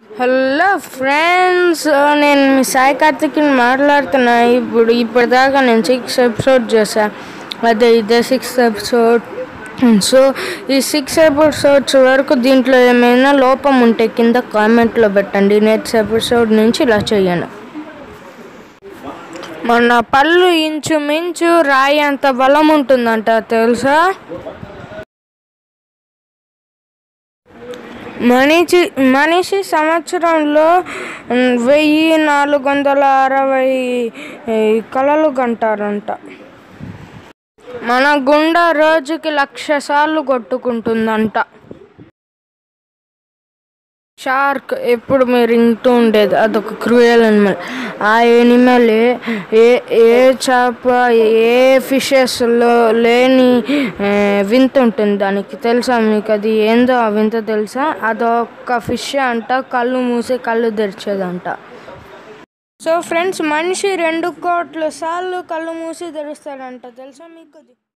hello friends నేను మీ సాయి కార్తిక్ని మాట్లాడుతున్నా ఇప్పుడు ఇప్పటిదాకా నేను సిక్స్ ఎపిసోడ్ చేశా అదే ఇదే సిక్స్ ఎపిసోడ్ సో ఈ సిక్స్ ఎపిసోడ్స్ వరకు దీంట్లో ఏమైనా లోపం ఉంటే కింద కామెంట్లో పెట్టండి నెక్స్ట్ ఎపిసోడ్ నుంచి ఇలా చేయను మన పళ్ళు ఇంచుమించు రాయి అంత బలం ఉంటుందంట తెలుసా మనిషి మనిషి సంవత్సరంలో ఉమ్, వెయ్యి నాలుగు వందల అరవై ఈ, కలలు కంటారంట మన గుండె రోజుకి లక్ష సార్లు కొట్టుకుంటుందంట షార్క్ ఎప్పుడు మీరు వింటూ ఉండేది అదొక క్రూయల్ అనిమల్ ఆ ఎనిమల్ ఏ ఏ చేప ఏ ఫిషెస్లో లేని ఆ, వింత ఉంటుంది దానికి తెలుసా మీకు అది ఏందో ఆ వింత తెలుసా అదొక ఫిష్ అంట కళ్ళు మూసి కళ్ళు తెరిచేదంట సో ఫ్రెండ్స్ మనిషి రెండు కోట్ల సార్లు కళ్ళు మూసి తెరుస్తాడంట తెలుసా మీకు అది